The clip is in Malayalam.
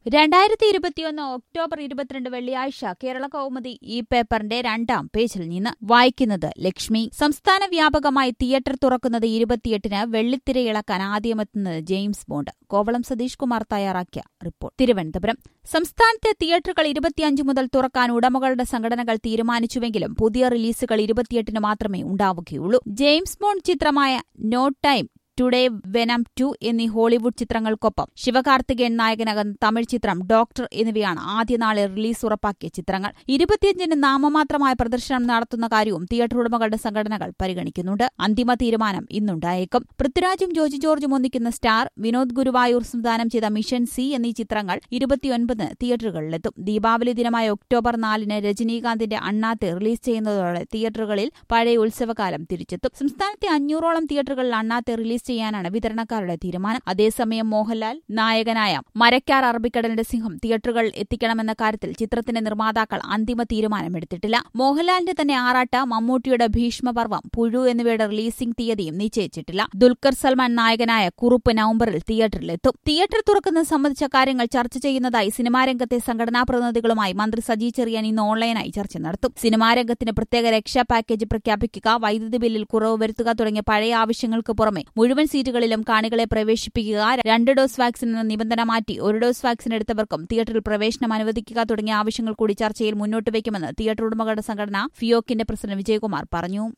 രണ്ടായിരത്തി ഇരുപത്തിയൊന്ന് ഒക്ടോബർ ഇരുപത്തിരണ്ട് വെള്ളിയാഴ്ച കേരള കൗമുദി ഈ പേപ്പറിന്റെ രണ്ടാം പേജിൽ നിന്ന് വായിക്കുന്നത് ലക്ഷ്മി സംസ്ഥാന വ്യാപകമായി തിയേറ്റർ തുറക്കുന്നത് ഇരുപത്തിയെട്ടിന് വെള്ളിത്തിരയിളക്കാൻ ആദ്യമെത്തുന്നത് ജെയിംസ് ബോണ്ട് കോവളം സതീഷ് കുമാർ തയ്യാറാക്കിയ റിപ്പോർട്ട് തിരുവനന്തപുരം സംസ്ഥാനത്തെ തിയേറ്ററുകൾ ഇരുപത്തിയഞ്ച് മുതൽ തുറക്കാൻ ഉടമകളുടെ സംഘടനകൾ തീരുമാനിച്ചുവെങ്കിലും പുതിയ റിലീസുകൾ ഇരുപത്തിയെട്ടിന് മാത്രമേ ഉണ്ടാവുകയുള്ളൂ ജെയിംസ് ബോണ്ട് ചിത്രമായ no time to die venom two എന്നീ ഹോളിവുഡ് ചിത്രങ്ങൾക്കൊപ്പം ശിവകാർത്തികേയൻ നായകനാകുന്ന തമിഴ് ചിത്രം ഡോക്ടർ എന്നിവയാണ് ആദ്യ നാളെ റിലീസ് ഉറപ്പാക്കിയ ചിത്രങ്ങൾ ഇരുപത്തിയഞ്ചിന് നാമമാത്രമായ പ്രദർശനം നടത്തുന്ന കാര്യവും തിയേറ്റർ ഉടമകളുടെ സംഘടനകൾ പരിഗണിക്കുന്നുണ്ട് അന്തിമ തീരുമാനം ഇന്നുണ്ടായേക്കും പൃഥ്വിരാജും ജോജി ജോർജും ഒന്നിക്കുന്ന സ്റ്റാർ വിനോദ് ഗുരുവായൂർ സംവിധാനം ചെയ്ത മിഷൻ സി എന്നീ ചിത്രങ്ങൾ ഇരുപത്തിയൊൻപതിന് തിയേറ്ററുകളിലെത്തും ദീപാവലി ദിനമായ ഒക്ടോബർ നാലിന് രജനീകാന്തിന്റെ അണ്ണാത്തെ റിലീസ് ചെയ്യുന്നതോടെ തിയേറ്ററുകളിൽ പഴയ ഉത്സവകാലം തിരിച്ചെത്തും സംസ്ഥാനത്തെ അഞ്ഞൂറോളം തിയേറ്ററുകളിൽ അണ്ണാത്തെ റിലീസ് ചെയ്യാനാണ് വിതരണക്കാരുടെ തീരുമാനം അതേസമയം മോഹൻലാൽ നായകനായ മരക്കാർ അറബിക്കടലിന്റെ സിംഹം തിയേറ്ററുകളിൽ എത്തിക്കണമെന്ന കാര്യത്തിൽ ചിത്രത്തിന്റെ നിർമ്മാതാക്കൾ അന്തിമ തീരുമാനമെടുത്തിട്ടില്ല മോഹൻലാലിന്റെ തന്നെ ആറാട്ട് മമ്മൂട്ടിയുടെ ഭീഷ്മപർവം പുഴു എന്നിവയുടെ റിലീസിംഗ് തീയതിയും നിശ്ചയിച്ചിട്ടില്ല ദുൽഖർ സൽമാൻ നായകനായ കുറുപ്പ് നവംബറിൽ തിയേറ്ററിലെത്തും തിയേറ്റർ തുറക്കുന്നത് സംബന്ധിച്ച കാര്യങ്ങൾ ചർച്ച ചെയ്യുന്നതായി സിനിമാരംഗത്തെ സംഘടനാ പ്രതിനിധികളുമായി മന്ത്രി സജി ചെറിയാൻ ഇന്ന് ഓൺലൈനായി ചർച്ച നടത്തും സിനിമാരംഗത്തിന് പ്രത്യേക രക്ഷാ പാക്കേജ് പ്രഖ്യാപിക്കുക വൈദ്യുതി ബില്ലിൽ കുറവ് വരുത്തുക തുടങ്ങിയ പഴയ ആവശ്യങ്ങൾക്ക് പുറമെ മുഴുവൻ സീറ്റുകളിലും കാണികളെ പ്രവേശിപ്പിക്കുക രണ്ട് ഡോസ് വാക്സിൻ എന്ന നിബന്ധന മാറ്റി ഒരു ഡോസ് വാക്സിൻ എടുത്തവർക്കും തിയേറ്ററിൽ പ്രവേശനം അനുവദിക്കുക തുടങ്ങിയ ആവശ്യങ്ങൾ കൂടി ചർച്ചയിൽ മുന്നോട്ട് വയ്ക്കുമെന്ന് തിയേറ്റർ ഉടമകളുടെ സംഘടന ഫിയോക്കിന്റെ പ്രസിഡന്റ് വിജയകുമാർ പറഞ്ഞു